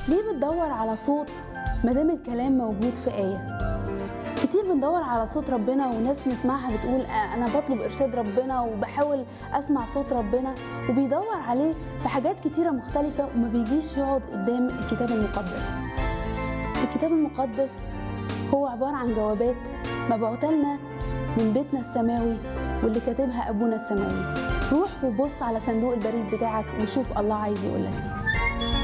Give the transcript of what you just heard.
ليه بتدور على صوت ما دام الكلام موجود في آية كتير بندور على صوت ربنا وناس نسمعها بتقول آه، انا بطلب ارشاد ربنا وبحاول اسمع صوت ربنا وبيدور عليه في حاجات كتيره مختلفه وما بيجيش يقعد قدام الكتاب المقدس الكتاب المقدس هو عباره عن جوابات مبعوثه لنا من بيتنا السماوي واللي كاتبها ابونا السماوي روح وبص على صندوق البريد بتاعك وشوف الله عايز يقول لك ايه